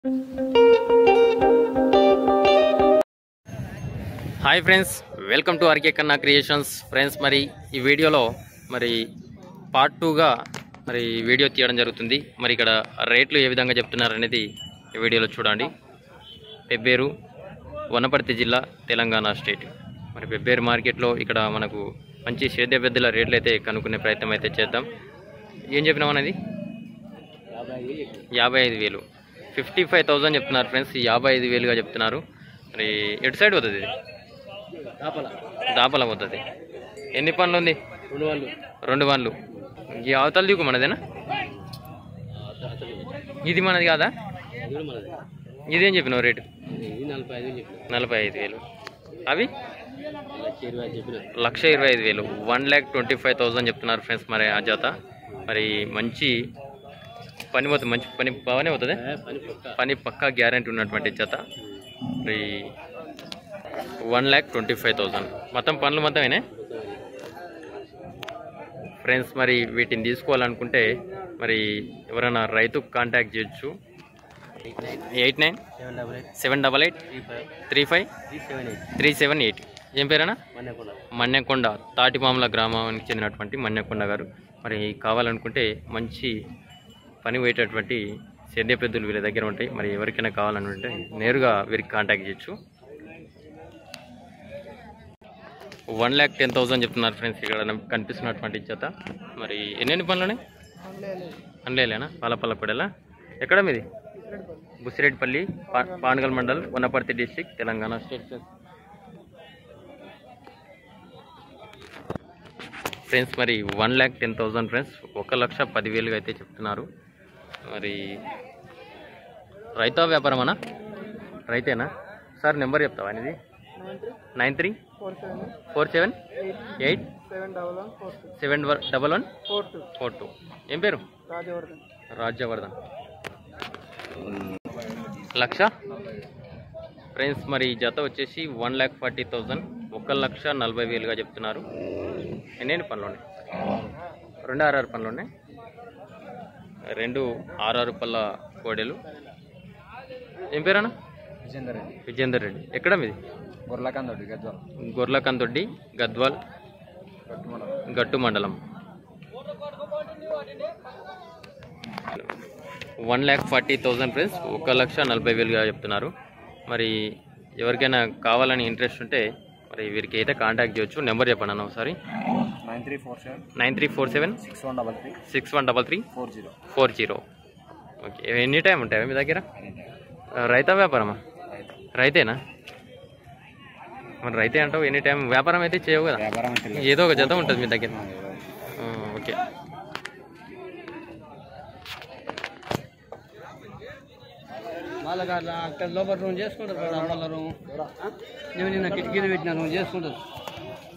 hi friends welcome to RK Kanna creations friends మరి ఈ వీడియోలో మరి పార్ట్ టూగా మరి వీడియో తీయడం జరుగుతుంది మరి ఇక్కడ రేట్లు ఏ విధంగా చెప్తున్నారు అనేది ఈ వీడియోలో చూడండి పెబ్బేరు వనపర్తి జిల్లా తెలంగాణ స్టేట్ మరి పెబ్బేరు మార్కెట్లో ఇక్కడ మనకు మంచి సేద్య పెద్దల రేట్లు అయితే కనుక్కునే ప్రయత్నం అయితే చేద్దాం ఏం చెప్పినాం అనేది యాభై ఐదు వేలు ఫిఫ్టీ ఫైవ్ థౌజండ్ చెప్తున్నారు ఫ్రెండ్స్ యాభై ఐదు వేలుగా చెప్తున్నారు మరి ఎటు సైడ్ పోతుంది ఇది దాపల పోతుంది ఎన్ని పనులు ఉంది రెండు వాళ్ళు రెండు పనులు ఈ అవతల దిక్కు మనదేనా ఇది మనది కాదా ఇది కూడా మనది ఇదేం చెప్పినావు రేటు ఇది నలభై ఐదు చెప్పిన నలభై ఐదు వేలు అవి లక్ష ఇరవై ఐదు చెప్పిన లక్ష ఇరవై ఐదు వేలు one lakh twenty five thousand చెప్తున్నారు ఫ్రెండ్స్ మరి ఆ జత మరి మంచి పని పోతుంది మంచి పని బాగానే అవుతుంది ఏ, పని పక్క పని పక్కా గ్యారంటీ ఉన్నటువంటి జత మరి one lakh twenty five thousand మొత్తం పనులు మొత్తమేనే ఫ్రెండ్స్ మరి వీటిని తీసుకోవాలనుకుంటే మరి ఎవరైనా రైతు కాంటాక్ట్ చేయొచ్చు eight nine seven double eight seven double eight three five three five three seven eight three seven eight ఏం పేరేనా మన్నెకొండ మన్నెకొండ తాటిమామల గ్రామానికి చెందినటువంటి మన్నెకొండ గారు మరి కావాలనుకుంటే మంచి పని పోయేటటువంటి సేద్య పెద్దలు వీళ్ళ దగ్గర ఉంటాయి మరి ఎవరికైనా కావాలనుకుంటే నేరుగా వీరికి కాంటాక్ట్ చేయొచ్చు వన్ ల్యాక్ టెన్ థౌసండ్ చెప్తున్నారు ఫ్రెండ్స్ ఇక్కడ నాకు కనిపిస్తున్నటువంటి జత మరి ఎన్నెన్ని పనులు ఉన్నాయి అనలేనా పాలపల్ల కూడలా ఎక్కడ మీది బుసిరెడ్డిపల్లి పా Panagal mandal Wanaparthy district Telangana state friends friends మరి one lakh ten thousand friends ఒక లక్ష పదివేలుగా అయితే చెప్తున్నారు మరి రైతా వ్యాపారమనా రైతేనా సార్ నెంబర్ చెప్తావా అనేది nine three four seven four seven eight seven double one four two seven double one four two four two ఏం పేరు రాజవర్ధన్ రాజ్యవర్ధన్ లక్ష ఫ్రెండ్స్ మరి ఈ జత వచ్చేసి వన్ ల్యాక్ ఫార్టీ థౌజండ్ ఒక లక్ష నలభై వేలుగా చెప్తున్నారు ఎన్నెన్ని పనులు ఉన్నాయి రెండు ఆర్ఆర్ పనులు ఉన్నాయి రెండు ఆర్ఆర్ పళ్ళ కోడెలు ఏం పేరన్నా విజేందర్ రెడ్డి విజేందర్ రెడ్డి ఎక్కడ మీది గొర్లకందొడ్డి గద్వాల్ గొర్లకందొడ్డి గద్వాల్ గట్టు మండలం one lakh forty thousand friends ఒక లక్ష నలభై వేలుగా చెప్తున్నారు మరి ఎవరికైనా కావాలని ఇంట్రెస్ట్ ఉంటే మరి వీరికి అయితే కాంటాక్ట్ చేయొచ్చు నెంబర్ చెప్పండి అన్న ఒకసారి nine three four seven nine three four seven six one double three six one double three four zero four zero okay any time ఉంటాయా మీ దగ్గర ఆ, రైతా వ్యాపారమా రైతేనా మరి రైతే అంటావు ఎనీ టైం వ్యాపారం అయితే చేయవు కదా వ్యాపారం ఏదో ఒక జత ఉంటుంది మీ దగ్గర ఆ, ఓకే వాళ్ళకి అట్లా అక్కడ లోపల రూమ్ చేసుకుంటారు కదా అమ్మల రూమ్ నేను నిన్న కిటికీలు పెట్టిన రూమ్ చేసుకుంటారు